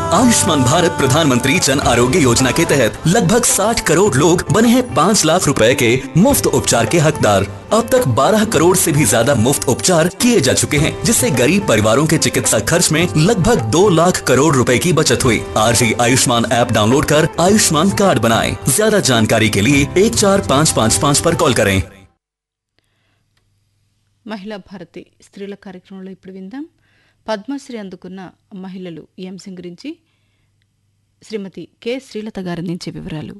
आयुष्मान भारत प्रधानमंत्री जन आरोग्य योजना के तहत लगभग 60 करोड़ लोग बने हैं 5 लाख रुपए के मुफ्त उपचार के हकदार अब तक 12 करोड़ से भी ज्यादा मुफ्त उपचार किए जा चुके हैं जिससे गरीब परिवारों के चिकित्सा खर्च में लगभग 2 लाख करोड़ रुपए की बचत हुई आज ही आयुष्मान ऐप डाउनलोड कर आयुष्मान कार्ड बनाएं ज्यादा जानकारी के लिए एक चार पाँच पाँच पाँच पर कॉल करें మహిళా భారతి స్త్రీల కార్యక్రమంలో ఇప్పుడు విందాం పద్మశ్రీ అందుకున్న మహిళలు ఈ అంశం గురించి శ్రీమతి కె శ్రీలత గారు అందించే వివరాలు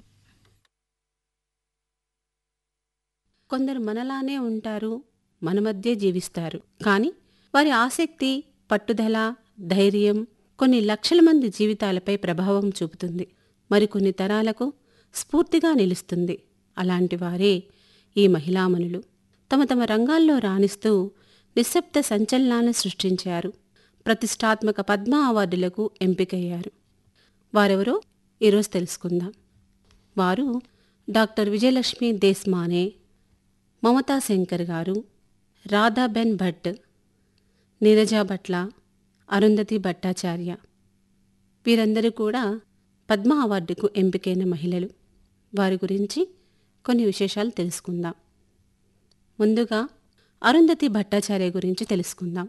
కొందరు మనలానే ఉంటారు మన మధ్య జీవిస్తారు కానీ వారి ఆసక్తి పట్టుదల ధైర్యం కొన్ని లక్షల మంది జీవితాలపై ప్రభావం చూపుతుంది మరికొన్ని తరాలకు స్ఫూర్తిగా నిలుస్తుంది అలాంటి వారే ఈ మహిళామణులు తమ తమ రంగాల్లో రాణిస్తూ నిశ్శబ్ద సంచలనాలను సృష్టించారు ప్రతిష్టాత్మక పద్మ అవార్డులకు ఎంపికయ్యారు వారెవరో ఈరోజు తెలుసుకుందాం వారు డాక్టర్ విజయలక్ష్మి దేశ్మానే మమతా శంకర్ గారు రాధాబెన్ భట్ నీరజ భట్ల అరుంధతి భట్టాచార్య వీరందరూ కూడా పద్మ అవార్డుకు ఎంపికైన మహిళలు వారి గురించి కొన్ని విశేషాలు తెలుసుకుందాం ముందుగా అరుంధతి భట్టాచార్య గురించి తెలుసుకుందాం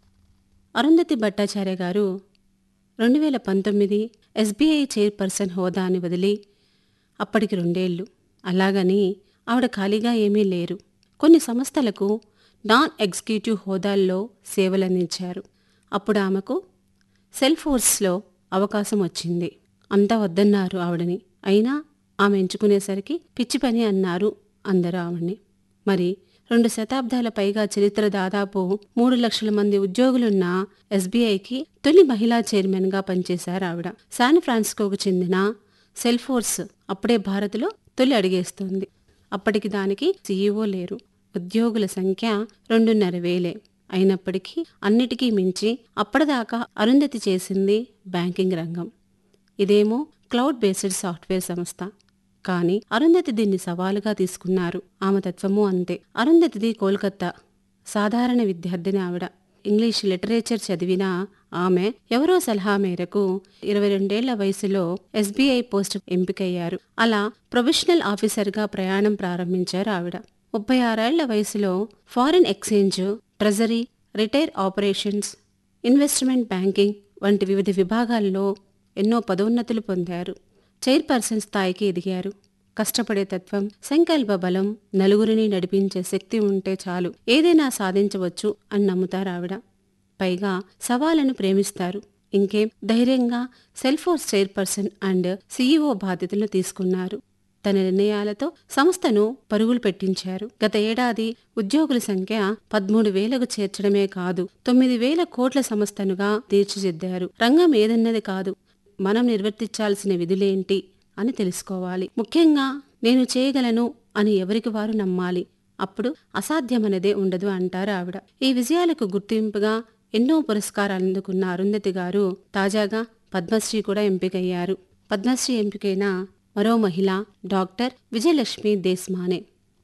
అరుంధతి భట్టాచార్య గారు రెండు వేల పంతొమ్మిది ఎస్బీఐ చైర్పర్సన్ హోదాని వదిలి అప్పటికి రెండేళ్లు అలాగని ఆవిడ ఖాళీగా ఏమీ లేరు కొన్ని సంస్థలకు నాన్ ఎగ్జిక్యూటివ్ హోదాల్లో సేవలందించారు అప్పుడు ఆమెకు సెల్ ఫోర్స్లో అవకాశం వచ్చింది అంతా వద్దన్నారు ఆవిడని అయినా ఆమె ఎంచుకునేసరికి పిచ్చి పని అన్నారు అందరూ ఆవిడ్ని మరి రెండు శతాబ్దాల పైగా చరిత్ర దాదాపు మూడు లక్షల మంది ఉద్యోగులున్న ఎస్బీఐకి తొలి మహిళా చైర్మన్గా పనిచేశారు ఆవిడ శాన్ ఫ్రాన్సిస్కోకు చెందిన సెల్ఫోర్స్ అప్పుడే భారత్లో తొలి అడిగేస్తోంది అప్పటికి దానికి సీఈఓ లేరు ఉద్యోగుల సంఖ్య రెండున్నర వేలే అయినప్పటికీ అన్నిటికీ మించి అప్పటిదాకా అరుంధతి చేసింది బ్యాంకింగ్ రంగం ఇదేమో క్లౌడ్ బేస్డ్ సాఫ్ట్వేర్ సంస్థ కానీ అరుంధతి దీన్ని సవాలుగా తీసుకున్నారు ఆమె తత్వము అంతే అరుంధతిది కోల్కత్తా సాధారణ విద్యార్థిని ఆవిడ ఇంగ్లీష్ లిటరేచర్ చదివిన ఆమె ఎవరో సలహా మేరకు ఇరవై రెండేళ్ల వయసులో ఎస్బీఐ పోస్ట్ ఎంపికయ్యారు అలా ప్రొఫెషనల్ ఆఫీసర్గా ప్రయాణం ప్రారంభించారు ఆవిడ ముప్పై ఆరేళ్ల వయసులో foreign exchange treasury retail operations investment banking వంటి వివిధ విభాగాల్లో ఎన్నో పదోన్నతులు పొందారు చైర్పర్సన్ స్థాయికి ఎదిగారు కష్టపడే తత్వం సంకల్ప బలం నలుగురిని నడిపించే శక్తి ఉంటే చాలు ఏదైనా సాధించవచ్చు అని నమ్ముతారు ఆవిడ పైగా సవాలను ప్రేమిస్తారు ఇంకేం ధైర్యంగా సెల్ఫోర్స్ చైర్పర్సన్ అండ్ సీఈఓ బాధ్యతలను తీసుకున్నారు తన నిర్ణయాలతో సంస్థను పరుగులు పెట్టించారు గత ఏడాది ఉద్యోగుల సంఖ్య పదమూడు వేలకు చేర్చడమే కాదు తొమ్మిది వేల కోట్ల సంస్థనుగా తీర్చిదిద్దారు రంగం ఏదన్నది కాదు మనం నిర్వర్తించాల్సిన విధులేంటి అని తెలుసుకోవాలి ముఖ్యంగా నేను చేయగలను అని ఎవరికి వారు నమ్మాలి అప్పుడు అసాధ్యమనేదే ఉండదు అంటారు ఆవిడ ఈ విజయాలకు గుర్తింపుగా ఎన్నో పురస్కారాలు అందుకున్న అరుంధతి గారు తాజాగా పద్మశ్రీ కూడా ఎంపికయ్యారు పద్మశ్రీ ఎంపికైన మరో మహిళ డాక్టర్ విజయలక్ష్మి దేశ్మానే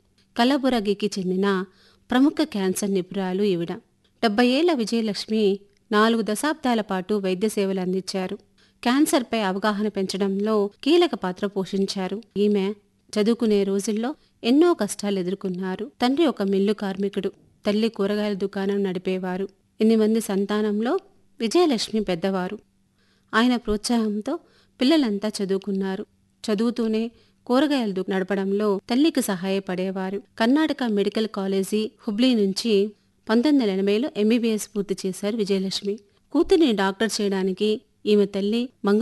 కలబురగికి చెందిన ప్రముఖ క్యాన్సర్ నిపుణురాలు ఈవిడ డెబ్బై ఏళ్ల విజయలక్ష్మి నాలుగు దశాబ్దాల పాటు వైద్య సేవలు అందించారు క్యాన్సర్పై అవగాహన పెంచడంలో కీలక పాత్ర పోషించారు ఈమె చదువుకునే రోజుల్లో ఎన్నో కష్టాలు ఎదుర్కొన్నారు తండ్రి ఒక మిల్లు కార్మికుడు తల్లి కూరగాయల దుకాణం నడిపేవారు ఇన్ని మంది సంతానంలో విజయలక్ష్మి పెద్దవారు ఆయన ప్రోత్సాహంతో పిల్లలంతా చదువుకున్నారు చదువుతూనే కూరగాయలు దు- నడపడంలో తల్లికి సహాయపడేవారు కర్ణాటక మెడికల్ కాలేజీ హుబ్లీ నుంచి పంతొమ్మిది వందల ఎనభైలో ఎంబీబీఎస్ పూర్తి చేశారు విజయలక్ష్మి కూతుర్ని డాక్టర్ చేయడానికి ఈమె తల్లి మంగళ